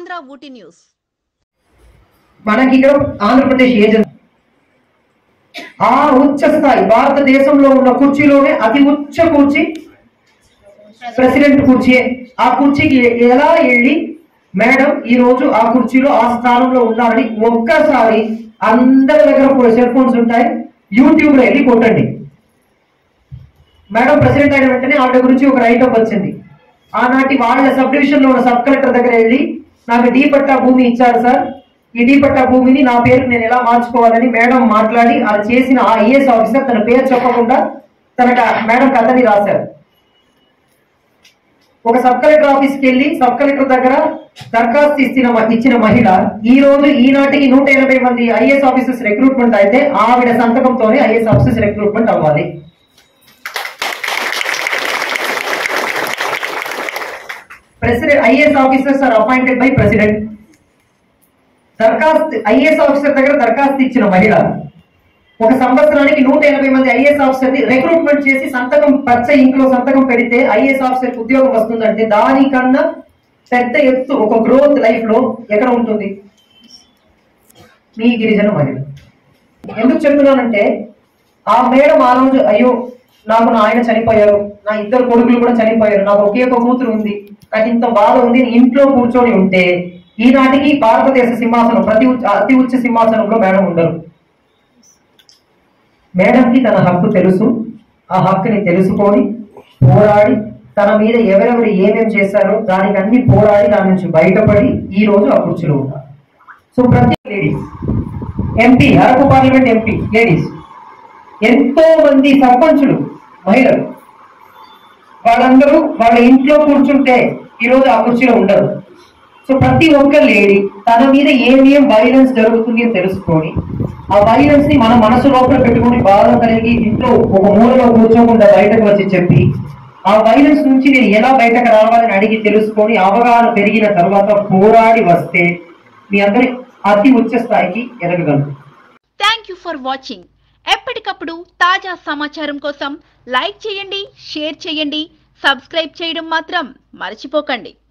Andhra Ooty news మనకి ఇక్కడ Andhra Pradesh agency ఆ ఉచ్చ స్థాయి భారతదేశంలో ఉన్న కుర్చీలోనే అతి ఉచ్చ కుర్చీ ప్రెసిడెంట్ కుర్చీ ఆ కుర్చీకి ఎలా వెళ్ళి మేడం ఈ రోజు ఆ కుర్చీలో ఆ స్థానంలో ఉన్నారని ఒక్కసారి అందరి దగ్గర సెల్ ఫోన్స్ ఉంటాయి యూట్యూబ్ లో వెళ్ళి కొట్టండి మేడం ప్రెసిడెంట్ అయిన వెంటనే ఆవిడ గురించి ఒక రైటప్ వచ్చింది ఆనాటి వాళ్ళ సబ్ డివిజన్ లో ఉన్న సబ్ కలెక్టర్ దగ్గర వెళ్ళి నాకు డీ పట్టా భూమి ఇచ్చారు సార్ ఈ డీ పట్టా భూమిని నా పేరు నేను ఎలా మార్చుకోవాలని మేడం మాట్లాడి అది చేసిన ఆ ఐఏఎస్ ఆఫీసర్ తన పేరు చెప్పకుండా తన క- మేడం కథని రాశారు ఒక సబ్ కలెక్టర్ ఆఫీస్కి వెళ్ళి సబ్ కలెక్టర్ దగ్గర దరఖాస్తు ఇచ్చిన మ- ఇచ్చిన మహిళ ఈ రోజు ఈనాటికి నూట ఎనభై మంది ఐఏఎస్ ఆఫీసర్స్ రిక్రూట్మెంట్ అయితే ఆవిడ సంతకంతోనే ఐఏఎస్ ఆఫీసర్స్ రిక్రూట్మెంట్ అవ్వాలి president IAS officers are appointed by president దరఖాస్తు ఐఏఎస్ ఆఫీసర్ దగ్గర దరఖాస్తు ఇచ్చిన మహిళ ఒక సంవత్సరానికి నూట ఎనభై మంది ఐఏఎస్ ఆఫీసర్ ని రిక్రూట్మెంట్ చేసి సంతకం పచ్చ ఇంట్లో సంతకం పెడితే ఐఏఎస్ ఆఫీసర్ ఉద్యోగం వస్తుందంటే దానికన్నా పెద్ద ఎత్తు ఒక గ్రోత్ లైఫ్ లో ఎక్కడ ఉంటుంది మీ గిరిజన మహిళ ఎందుకు చెప్తున్నానంటే ఆ మేడం ఆ రోజు అయ్యో నాకు నా ఆయన చనిపోయారు నా ఇద్దరు కొడుకులు కూడా చనిపోయారు నాకు ఒకే ఒక కూతురు ఉంది నాకు ఇంత బాధ ఉంది నేను ఇంట్లో కూర్చొని ఉంటే ఈనాటికి భారతదేశ సింహాసనం ప్రతి ఉచ్చ- అతి ఉచ్చ సింహాసనంలో మేడం ఉండరు మేడంకి తన హక్కు తెలుసు ఆ హక్కుని తెలుసుకొని పోరాడి తన మీద ఎవరెవరు ఏమేం చేశారో దానికి అన్ని పోరాడి దాని నుంచి బయటపడి ఈ రోజు ఆ కుర్చీలో ఉన్నారు సో ప్రతి ladies MP Araku parliament MP ladies ఎంతో మంది సర్పంచులు మహిళలు వాళ్ళందరూ వాళ్ళ ఇంట్లో కూర్చుంటే ఈరోజు ఆ కుర్చీలో ఉండరు సో ప్రతి ఒక్క లేడీ తన మీద ఏమేం వైలెన్స్ జరుగుతుంది అని తెలుసుకొని ఆ వైలెన్స్ ని మన మనసు లోపల పెట్టుకొని బాధ కలిగి ఇంట్లో ఒక మూలలో కూర్చోకుండా బయటకు వచ్చి చెప్పి ఆ వైలెన్స్ నుంచి నేను ఎలా బయటకు రావాలని అడిగి తెలుసుకొని అవగాహన పెరిగిన తర్వాత పోరాడి వస్తే మీ అందరి అతి ఉచ్చ స్థాయికి ఎదగగలరు థ్యాంక్ యూ ఫర్ వాచింగ్ ఎప్పటికప్పుడు తాజా సమాచారం కోసం లైక్ చేయండి షేర్ చేయండి సబ్స్క్రైబ్ చేయడం మాత్రం మర్చిపోకండి